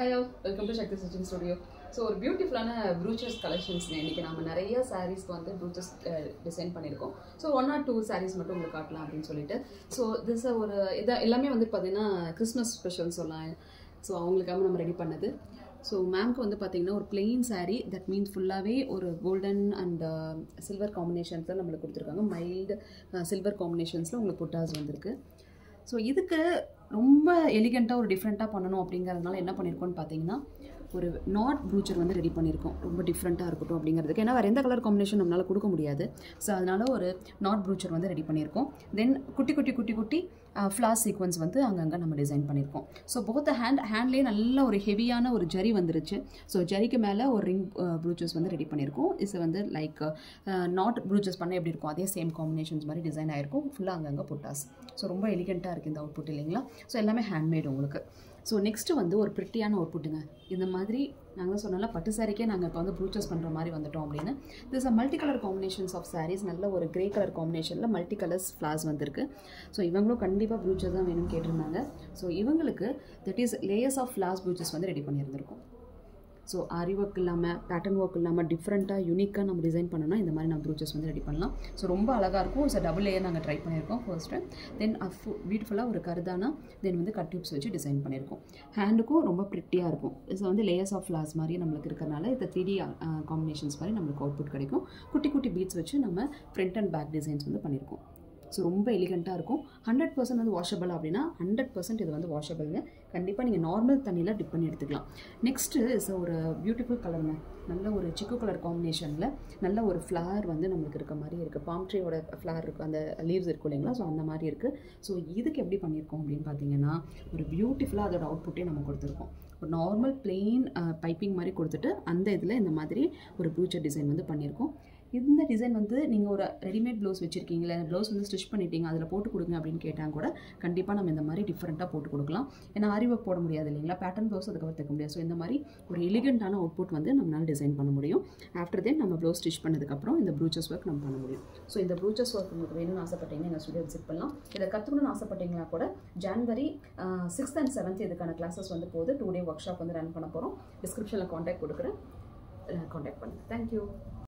hello welcome to Shakti Sachin studio so ஒரு பியூட்டிஃபுல்லான brooches collections இன்னைக்கு நம்ம நிறைய சாரீஸ்க்கு வந்து ப்ரூச்சர்ஸ் டிசைன் பண்ணியிருக்கோம் so one or two sarees மட்டும் உங்களுக்கு காட்டலாம் அப்படின்னு சொல்லிட்டு ஸோ திஸ் ஒரு இதை எல்லாமே வந்து பார்த்தீங்கன்னா கிறிஸ்மஸ் ஸ்பெஷல் சொல்லலாம் ஸோ அவங்களுக்காக நம்ம ரெடி பண்ணது ஸோ மேம்க்கு வந்து பார்த்தீங்கன்னா ஒரு பிளெயின் saree தட் மீன்ஸ் ஃபுல்லாகவே ஒரு கோல்டன் அண்ட் சில்வர் காம்பினேஷன்ஸில் நம்மளுக்கு கொடுத்துருக்காங்க மைல்டு சில்வர் காம்பினேஷன்ஸில் உங்களுக்கு புட்டாஸ் வந்திருக்கு ஸோ இதுக்கு ரொம்ப எலிகண்ட்டாக ஒரு டிஃப்ரெண்ட்டாக பண்ணணும் அப்படிங்கிறதுனால என்ன பண்ணியிருக்கோம்னு பார்த்தீங்கன்னா ஒரு நாட் ப்ரூச்சர் வந்து ரெடி பண்ணியிருக்கோம் ரொம்ப டிஃப்ரெண்ட்டாக இருக்கட்டும் அப்படிங்கிறதுக்கு ஏன்னா வேறு எந்த கலர் காம்பினேஷன் நம்மளால் கொடுக்க முடியாது ஸோ அதனால் ஒரு நாட் ப்ரூச்சர் வந்து ரெடி பண்ணியிருக்கோம் தென் குட்டி குட்டி குட்டி குட்டி ஃப்ளாஸ் சீக்வன்ஸ் வந்து அங்கங்கே நம்ம டிசைன் பண்ணியிருக்கோம் ஸோ போத் ஹேண்ட் ஹேண்ட்லேயே நல்ல ஒரு ஹெவியான ஒரு ஜரி வந்துருச்சு ஸோ ஜரிக்கு மேலே ஒரு ரிங் ப்ரூச்சஸ் வந்து ரெடி பண்ணியிருக்கோம் இஸ் வந்து லைக் நாட் ப்ரூச்சஸ் பண்ண எப்படி இருக்கும் அதே சேம் காம்பினேஷன்ஸ் மாதிரி டிசைன் ஆயிருக்கும் ஃபுல்லாக அங்கங்கே புட்டாஸ் ஸோ ரொம்ப எலிகெண்ட்டாக இருக்குது இந்த அவுட்புட் இல்லைங்களா ஸோ எல்லாமே ஹேண்ட்மேட் உங்களுக்கு ஸோ நெக்ஸ்ட்டு வந்து ஒரு பிரிட்டியான அவுட்புட்டுங்க இந்த மாதிரி நாங்கள் தான் சொன்னால பட்டு சாரிக்கே நாங்கள் இப்போ வந்து ப்ரூச்சஸ் பண்ணுற மாதிரி வந்துட்டோம் அப்படின்னு this uh multi colour combinations of sarees நல்ல ஒரு கிரே கலர் காம்பினேஷனில் மல்டி கலர்ஸ் ஃப்ளாஸ் வந்திருக்கு ஸோ இவங்களும் கண்டிப்பாக ப்ரூச்சஸ் தான் வேணும்னு கேட்டிருந்தாங்க ஸோ இவங்களுக்கு that is layers of floss brooches வந்து ரெடி பண்ணியிருந்திருக்கோம் ஸோ ஆரி ஒர்க் இல்லாமல் பேட்டர்ன் ஒர்க் இல்லாமல் டிஃப்ரெண்ட்டாக யூனிக்காக நம்ம டிசைன் பண்ணோம்னா இந்த மாதிரி நம்ம ப்ரூச்சஸ் வந்து ரெடி பண்ணலாம் ஸோ ரொம்ப அழகாக இருக்கும் ஸோ டபுள் லேயர் நாங்கள் ட்ரை பண்ணியிருக்கோம் ஃபர்ஸ்ட் டைம் தென் பியூட்டிஃபுல்லாக ஒரு கருதானா தென் வந்து கட் டியூப்ஸ் வச்சு டிசைன் பண்ணியிருக்கோம் ஹேண்டுக்கும் ரொம்ப ப்ரிட்டியாக இருக்கும் ஸோ வந்து லேயர்ஸ் ஆஃப் ஃப்ளாஸ் மாதிரி நம்மளுக்கு இருக்கிறனால இந்த த்ரீ டி காம்பினேஷன்ஸ் மாதிரி நம்மளுக்கு அவுட்புட் கிடைக்கும் குட்டி குட்டி பீட்ஸ் வச்சு நம்ம ஃப்ரண்ட் அண்ட் பேக் டிசைன்ஸ் வந்து பண்ணியிருக்கோம் ஸோ ரொம்ப எலிகண்ட்டாக இருக்கும் ஹண்ட்ரட் பர்சன்ட் வந்து வாஷபிள் அப்படின்னா ஹண்ட்ரட் பர்சன்ட் இது வந்து வாஷபிள்ங்க கண்டிப்பாக நீங்கள் நார்மல் தண்ணியில் டிப் பண்ணி எடுத்துக்கலாம் நெக்ஸ்ட்டு இஸ் ஒரு பியூட்டிஃபுல் கலருங்க நல்ல ஒரு சிக்கு கலர் காம்பினேஷனில் நல்ல ஒரு ஃப்ளவர் வந்து நம்மளுக்கு இருக்க மாதிரி இருக்குது பாம் ட்ரீயோட ஃப்ளவர் இருக்குது அந்த லீவ்ஸ் இருக்கும் இல்லைங்களா ஸோ அந்த மாதிரி இருக்குது ஸோ இதுக்கு எப்படி பண்ணியிருக்கோம் அப்படின்னு பார்த்தீங்கன்னா ஒரு பியூட்டிஃபுல்லாக அதோட அவுட்புட்டே நம்ம கொடுத்துருக்கோம் ஒரு நார்மல் பிளெயின் பைப்பிங் மாதிரி கொடுத்துட்டு அந்த இதில் இந்த மாதிரி ஒரு ப்ரூச்சர் டிசைன் வந்து பண்ணியிருக்கோம் இந்த டிசைன் வந்து நீங்கள் ஒரு ரெடிமேட் ப்ளவுஸ் வச்சுருக்கீங்களா ப்ளவுஸ் வந்து ஸ்டிச் பண்ணிட்டீங்க அதில் போட்டு கொடுங்க அப்படின்னு கேட்டால் கூட கண்டிப்பாக நம்ம இந்த மாதிரி டிஃப்ரெண்ட்டாக போட்டு கொடுக்கலாம் ஏன்னா ஆரி ஒர்க் போட முடியாது இல்லைங்களா பேட்டர்ன் ப்ளவுஸ் அதுக்கப்புறம் தைக்க முடியாது ஸோ இந்த மாதிரி ஒரு எலிகெண்ட்டான அவுட்புட் வந்து நம்மளால் டிசைன் பண்ண முடியும் ஆஃப்டர் தென் நம்ம ப்ளவுஸ் ஸ்டிச் பண்ணதுக்கப்புறம் இந்த ப்ரூச்சஸ் ஒர்க் நம்ம பண்ண முடியும் ஸோ இந்த ப்ரூச்சஸ் ஒர்க் உங்களுக்கு வேணும்னு ஆசைப்பட்டீங்கன்னா எங்கள் ஸ்டுடியோ விசிட் பண்ணலாம் இதை கற்றுக்கணும்னு ஆசைப்பட்டீங்கன்னா கூட ஜான்வரி சிக்ஸ்த் அண்ட் செவன்த் இதுக்கான கிளாஸஸ் வந்து போகுது டூ டே ஒர்க் ஷாப் வந்து ரன் பண்ண போகிறோம் டிஸ்கிரிப்ஷனில் காண்டாக்ட் கொடுக்குறேன் காண்டாக்ட் பண்ணுங்கள் தேங்க்யூ